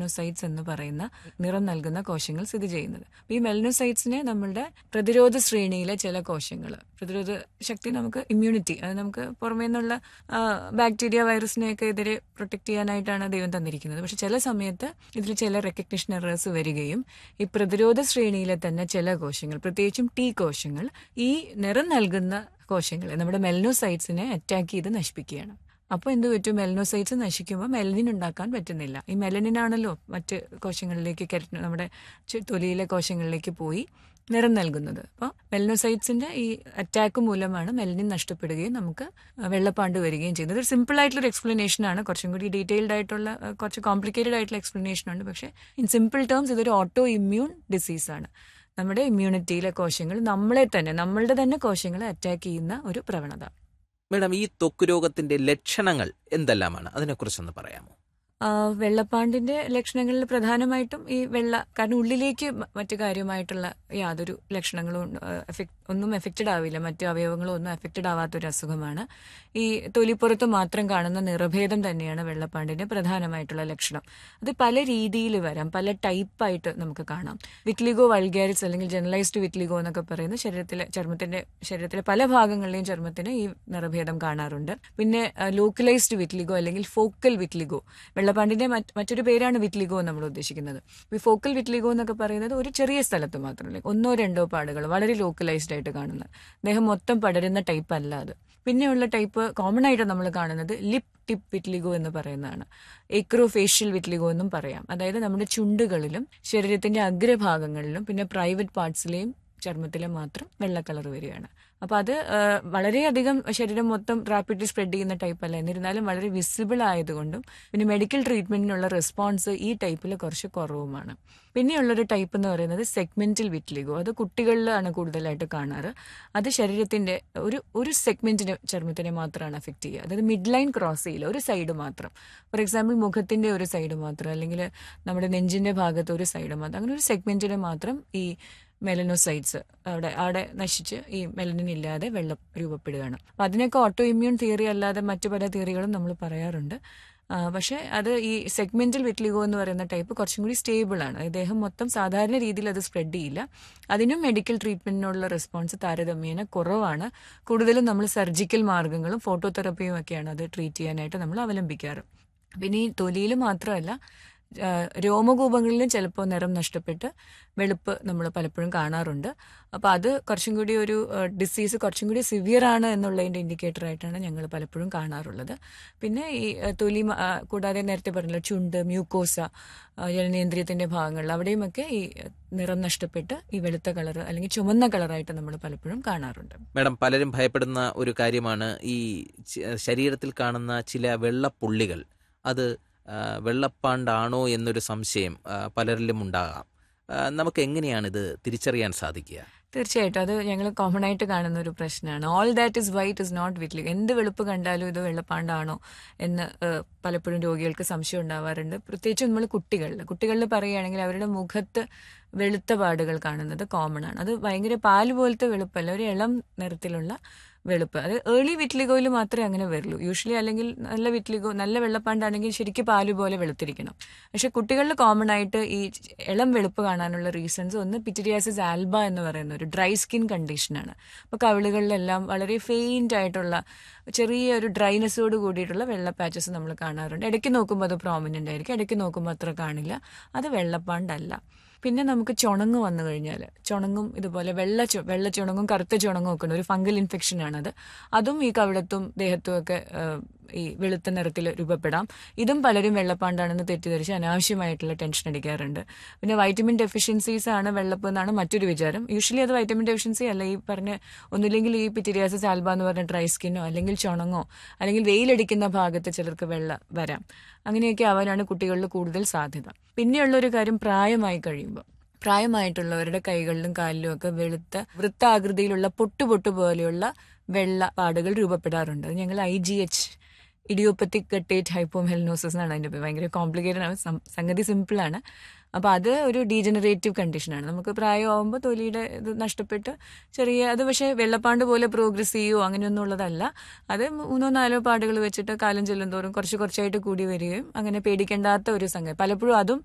Melanocytes എന്ന് പറയുന്ന നിറം നൽകുന്ന കോശങ്ങൾ സ്ഥിതി ചെയ്യുന്നത് അപ്പൊ ഈ മെലനോസൈറ്റ്സിനെ നമ്മളുടെ പ്രതിരോധ ശ്രേണിയിലെ ചില കോശങ്ങൾ പ്രതിരോധ ശക്തി നമുക്ക് ഇമ്മ്യൂണിറ്റി അത് നമുക്ക് പുറമേ നിന്നുള്ള ബാക്ടീരിയ വൈറസിനെയൊക്കെ എതിരെ പ്രൊട്ടക്ട് ചെയ്യാനായിട്ടാണ് ദൈവം തന്നിരിക്കുന്നത് പക്ഷെ ചില സമയത്ത് ഇതിൽ ചില റെക്കഗ്നിഷൻ എറേഴ്സ് വരികയും ഈ പ്രതിരോധ ശ്രേണിയിലെ തന്നെ ചില കോശങ്ങൾ പ്രത്യേകിച്ചും ടി കോശങ്ങൾ ഈ നിറം നൽകുന്ന കോശങ്ങളെ നമ്മുടെ മെലനോസൈറ്റ്സിനെ അറ്റാക്ക് ചെയ്ത് നശിപ്പിക്കുകയാണ് അപ്പോൾ എന്ത് പറ്റും മെലനോസൈറ്റ്സ് നശിക്കുമ്പോൾ മെലനിൻ ഉണ്ടാക്കാൻ പറ്റുന്നില്ല ഈ മെലനിനാണല്ലോ മറ്റ് കോശങ്ങളിലേക്ക് കരട്ട് നമ്മുടെ ചു- തൊലിയിലെ കോശങ്ങളിലേക്ക് പോയി നിറം നൽകുന്നത് അപ്പോൾ മെലനോസൈറ്റ്സിന്റെ ഈ അറ്റാക്ക് മൂലമാണ് മെലനിൻ നഷ്ടപ്പെടുകയും നമുക്ക് വെള്ളപ്പാണ്ട് വരികയും ചെയ്യുന്നത് ഒരു സിമ്പിൾ ആയിട്ടുള്ള ഒരു എക്സ്പ്ലനേഷൻ ആണ് കുറച്ചും കൂടി ഡീറ്റെയിൽഡ് ആയിട്ടുള്ള അഹ് കുറച്ച് കോംപ്ലിക്കേറ്റഡ് ആയിട്ടുള്ള എക്സ്പ്ലനേഷൻ ഉണ്ട് പക്ഷേ ഇൻ സിമ്പിൾ ടേംസ് ഇതൊരു ഓട്ടോ ഇമ്മ്യൂൺ ഡിസീസ് ആണ് നമ്മുടെ ഇമ്മ്യൂണിറ്റിയിലെ കോശങ്ങൾ നമ്മളെ തന്നെ നമ്മളുടെ തന്നെ കോശങ്ങളെ അറ്റാക്ക് ചെയ്യുന്ന ഒരു പ്രവണത മേഡം ഈ ത്വക്ക് രോഗത്തിന്റെ ലക്ഷണങ്ങൾ എന്തെല്ലാമാണ് അതിനെക്കുറിച്ചൊന്ന് പറയാമോ ആ, വെള്ളപ്പാണ്ടിന്റെ ലക്ഷണങ്ങളിൽ പ്രധാനമായിട്ടും ഈ വെള്ള കാരണം ഉള്ളിലേക്ക് മ- മറ്റു കാര്യമായിട്ടുള്ള യാതൊരു ലക്ഷണങ്ങളും ഉണ്ട്. ആ, എഫക്ട് ഒന്നും എഫക്റ്റഡ് ആവില്ല മറ്റു അവയവങ്ങളും ഒന്നും എഫക്റ്റഡ് ആവാത്ത ഒരു അസുഖമാണ് ഈ തൊലിപ്പുറത്ത് മാത്രം കാണുന്ന നിറഭേദം തന്നെയാണ് വെള്ളപ്പാണ്ടിന്റെ പ്രധാനമായിട്ടുള്ള ലക്ഷണം അത് പല രീതിയിൽ വരാം പല ടൈപ്പായിട്ട് നമുക്ക് കാണാം വിറ്റ്ലിഗോ വൾഗാരിസ് അല്ലെങ്കിൽ ജനറലൈസ്ഡ് വിറ്റ്ലിഗോ എന്നൊക്കെ പറയുന്ന ശരീരത്തിലെ ചർമ്മത്തിന്റെ ശരീരത്തിലെ പല ഭാഗങ്ങളിലെയും ചർമ്മത്തിന് ഈ നിറഭേദം കാണാറുണ്ട് പിന്നെ ലോക്കലൈസ്ഡ് വിറ്റ്ലിഗോ അല്ലെങ്കിൽ ഫോക്കൽ വിറ്റ്ലിഗോ വെള്ളപ്പാണ്ടിന്റെ മറ്റ് മറ്റൊരു പേരാണ് വിറ്റ്ലിഗോ നമ്മൾ ഉദ്ദേശിക്കുന്നത് ഈ ഫോക്കൽ വിറ്റ്ലിഗോ എന്നൊക്കെ പറയുന്നത് ഒരു ചെറിയ സ്ഥലത്ത് മാത്രം like ഒന്നോ രണ്ടോ പാടുകൾ വളരെ ലോക്കലൈസ്ഡ് ആയിട്ട് കാണുന്നത് ദേഹം മൊത്തം പടരുന്ന ടൈപ്പ് അല്ല അത് പിന്നെയുള്ള ടൈപ്പ് കോമൺ ആയിട്ട് നമ്മൾ കാണുന്നത് ലിപ് ടിപ്പ് വിറ്റ്ലിഗോ എന്ന് പറയുന്നതാണ് എക്രോഫേഷ്യൽ വിറ്റ്ലിഗോ എന്നും പറയാം അതായത് നമ്മുടെ ചുണ്ടുകളിലും ശരീരത്തിന്റെ അഗ്രഭാഗങ്ങളിലും പിന്നെ പ്രൈവറ്റ് പാർട്സിലെയും ചർമ്മത്തിലെ മാത്രം വെള്ള കളർ വരികയാണ് അപ്പൊ അത് ആ, വളരെയധികം ശരീരം മൊത്തം റാപ്പിഡ്ലി സ്പ്രെഡ് ചെയ്യുന്ന ടൈപ്പ് അല്ല എന്നിരുന്നാലും വളരെ വിസിബിൾ ആയതുകൊണ്ടും പിന്നെ മെഡിക്കൽ ട്രീറ്റ്മെന്റിനുള്ള റെസ്പോൺസ് ഈ ടൈപ്പിൽ കുറച്ച് കുറവുമാണ് പിന്നെയുള്ളൊരു ടൈപ്പ് എന്ന് പറയുന്നത് സെഗ്മെന്റൽ വിറ്റ്ലിഗോ അത് കുട്ടികളിലാണ് കൂടുതലായിട്ട് കാണാറ് അത് ശരീരത്തിന്റെ ഒരു ഒരു സെഗ്മെന്റിന് ചർമ്മത്തിനെ മാത്രമാണ് അഫക്ട് ചെയ്യുക അതായത് മിഡ് ലൈൻ ക്രോസ് ചെയ്യില്ല ഒരു സൈഡ് മാത്രം ഫോർ എക്സാമ്പിൾ മുഖത്തിന്റെ ഒരു സൈഡ് മാത്രം അല്ലെങ്കിൽ നമ്മുടെ നെഞ്ചിന്റെ ഭാഗത്ത് ഒരു സൈഡ് മാത്രം അങ്ങനെ ഒരു സെഗ്മെന്റിന് മാത്രം ഈ മെലനോസൈറ്റ്സ് അവിടെ അവിടെ നശിച്ച് ഈ മെലനിൻ ഇല്ലാതെ വെള്ളം രൂപപ്പെടുകയാണ് അപ്പൊ അതിനൊക്കെ ഓട്ടോ ഇമ്മ്യൂൺ തിയറി അല്ലാതെ മറ്റു പല തിയറികളും നമ്മൾ പറയാറുണ്ട് ആ, പക്ഷേ അത് ഈ സെഗ്മെന്റൽ വിറ്റ്ലിഗോ എന്ന് പറയുന്ന ടൈപ്പ് കുറച്ചും കൂടി സ്റ്റേബിൾ ആണ് ഇദ്ദേഹം മൊത്തം സാധാരണ രീതിയിൽ അത് സ്പ്രെഡ് ചെയ്യില്ല അതിനും മെഡിക്കൽ ട്രീറ്റ്മെന്റിനുള്ള റെസ്പോൺസ് താരതമ്യേന കുറവാണ് കൂടുതലും നമ്മൾ സർജിക്കൽ മാർഗങ്ങളും ഫോട്ടോതെറപ്പിയും ഒക്കെയാണ് അത് ട്രീറ്റ് ചെയ്യാനായിട്ട് നമ്മൾ അവലംബിക്കാറ് പിന്നെ ഈ തൊലിയിൽ മാത്രമല്ല ആ, രോമകൂപങ്ങളിലും ചിലപ്പോൾ നിറം നഷ്ടപ്പെട്ട് വെളുപ്പ് നമ്മൾ പലപ്പോഴും കാണാറുണ്ട് അപ്പോൾ അത് കുറച്ചും കൂടി ഒരു ഡിസീസ് കുറച്ചും കൂടി സിവിയർ ആണ് എന്നുള്ളതിൻ്റെ ഇൻഡിക്കേറ്റർ ആയിട്ടാണ് ഞങ്ങൾ പലപ്പോഴും കാണാറുള്ളത് പിന്നെ ഈ ആ, തൊലി മ- ആ, കൂടാതെ നേരത്തെ പറഞ്ഞല്ലോ ചുണ്ട് മ്യൂക്കോസ ആ, ജനനേന്ദ്രിയത്തിന്റെ ഭാഗങ്ങളിൽ അവിടെയുമൊക്കെ ഈ നിറം നഷ്ടപ്പെട്ട് ഈ വെളുത്ത കളർ അല്ലെങ്കിൽ ചുമന്ന കളറായിട്ട് നമ്മൾ പലപ്പോഴും കാണാറുണ്ട് മേഡം പലരും ഭയപ്പെടുന്ന ഒരു കാര്യമാണ് ഈ ച- ശരീരത്തിൽ കാണുന്ന ചില വെള്ളപ്പുള്ളികൾ അത് ആ, വെള്ളപ്പാണ്ടാണോ എന്നൊരു സംശയം ആ, പലരിലും ഉണ്ടാകാം ആ, നമുക്ക് എങ്ങനെയാണ് ഇത് തിരിച്ചറിയാൻ സാധിക്കുക തീർച്ചയായിട്ടും അത് ഞങ്ങൾ കോമൺ ആയിട്ട് കാണുന്ന ഒരു പ്രശ്നമാണ് all that is white is not വിറ്റ്ലി എന്ത് വെളുപ്പ് കണ്ടാലും ഇത് വെള്ളപ്പാണ്ടാണോ എന്ന് ഏഹ്, പലപ്പോഴും രോഗികൾക്ക് സംശയം ഉണ്ടാവാറുണ്ട് പ്രത്യേകിച്ച് നമ്മൾ കുട്ടികളിൽ കുട്ടികളിൽ പറയുകയാണെങ്കിൽ അവരുടെ മുഖത്ത് വെളുത്ത പാടുകൾ കാണുന്നത് കോമൺ ആണ് അത് ഭയങ്കര പാല് പോലത്തെ വെളുപ്പല്ല ഒരു ഇളം നിറത്തിലുള്ള വെളുപ്പ് അത് ഏർലി വിറ്റ്ലിഗോയിൽ മാത്രമേ അങ്ങനെ വരുള്ളൂ യൂഷ്വലി അല്ലെങ്കിൽ നല്ല വിറ്റ്ലിഗോ നല്ല വെള്ളപ്പാണ്ടാണെങ്കിൽ ശരിക്കും പാല് പോലെ വെളുത്തിരിക്കണം പക്ഷെ കുട്ടികളിൽ കോമൺ ആയിട്ട് ഈ ഇളം വെളുപ്പ് കാണാനുള്ള റീസൺസ് ഒന്ന് പിറ്റിരിയാസിസ് ആൽബ എന്ന് പറയുന്ന ഒരു ഡ്രൈ സ്കിൻ കണ്ടീഷനാണ് അപ്പോൾ കവിളുകളിലെല്ലാം വളരെ ഫെയിൻ്റ് ആയിട്ടുള്ള ചെറിയ ഒരു ഡ്രൈനെസ്സോട് കൂടിയിട്ടുള്ള വെള്ള പാച്ചസ് നമ്മൾ കാണാറുണ്ട് ഇടയ്ക്ക് നോക്കുമ്പോൾ അത് പ്രോമിനൻ്റ് ആയിരിക്കും ഇടയ്ക്ക് നോക്കുമ്പോൾ അത്ര കാണില്ല അത് വെള്ളപ്പാണ്ടല്ല പിന്നെ നമുക്ക് ചുണങ്ങ് വന്നു കഴിഞ്ഞാൽ ചുണങ്ങും ഇതുപോലെ വെള്ള ചു വെള്ള ചുണങ്ങും കറുത്ത ചുണങ്ങും ഒക്കെ ഉണ്ട് ഒരു ഫംഗൽ ഇൻഫെക്ഷൻ ആണത് അതും ഈ കവിളത്തും ദേഹത്തും ഒക്കെ ഏഹ്, ഈ വെളുത്ത നിറത്തിൽ രൂപപ്പെടാം ഇതും പലരും വെള്ളപ്പാണ്ടാണെന്ന് തെറ്റിദ്ധരിച്ച് അനാവശ്യമായിട്ടുള്ള ടെൻഷൻ അടിക്കാറുണ്ട് പിന്നെ വൈറ്റമിൻ ഡെഫിഷ്യൻസീസ് ആണ് വെള്ളപ്പ് എന്നാണ് മറ്റൊരു വിചാരം യൂഷ്വലി അത് വൈറ്റമിൻ ഡെഫിഷ്യൻസി അല്ല ഈ പറഞ്ഞ ഒന്നുമില്ലെങ്കിൽ ഈ പിറ്റിരിയാസിസ് ആൽബ എന്ന് പറഞ്ഞ ഡ്രൈ സ്കിന്നോ അല്ലെങ്കിൽ ചുണങ്ങോ അല്ലെങ്കിൽ വെയിലടിക്കുന്ന ഭാഗത്ത് ചിലർക്ക് വെള്ള വരാം അങ്ങനെയൊക്കെ ആവാനാണ് കുട്ടികളിൽ കൂടുതൽ സാധ്യത പിന്നെയുള്ള ഒരു കാര്യം പ്രായമായി കഴിയുമ്പോൾ പ്രായമായിട്ടുള്ളവരുടെ കൈകളിലും കാലിലും ഒക്കെ വെളുത്ത വൃത്താകൃതിയിലുള്ള പൊട്ടുപൊട്ടു പോലെയുള്ള വെള്ള പാടുകൾ രൂപപ്പെടാറുണ്ട് അത് ഞങ്ങൾ I G H idiopathic guttate hypomelanosis എന്നാണ് അതിന്റെ പേര് ഭയങ്കര കോംപ്ലിക്കേറ്റഡ് ആണ് സം- സംഗതി സിമ്പിൾ ആണ് അപ്പൊ അത് ഒരു ഡീജനറേറ്റീവ് കണ്ടീഷനാണ് നമുക്ക് പ്രായമാകുമ്പോൾ തൊലിയുടെ ഇത് നഷ്ടപ്പെട്ട് ചെറിയ അത് പക്ഷേ വെള്ളപ്പാണ്ട് പോലെ പ്രോഗ്രസ് ചെയ്യുമോ അങ്ങനെയൊന്നും ഉള്ളതല്ല അത് മൂന്നോ നാലോ പാടുകൾ വെച്ചിട്ട് കാലം ചെല്ലുന്തോറും കുറച്ച് കുറച്ചായിട്ട് കൂടി വരികയും അങ്ങനെ പേടിക്കേണ്ടാത്ത ഒരു സംഗതി പലപ്പോഴും അതും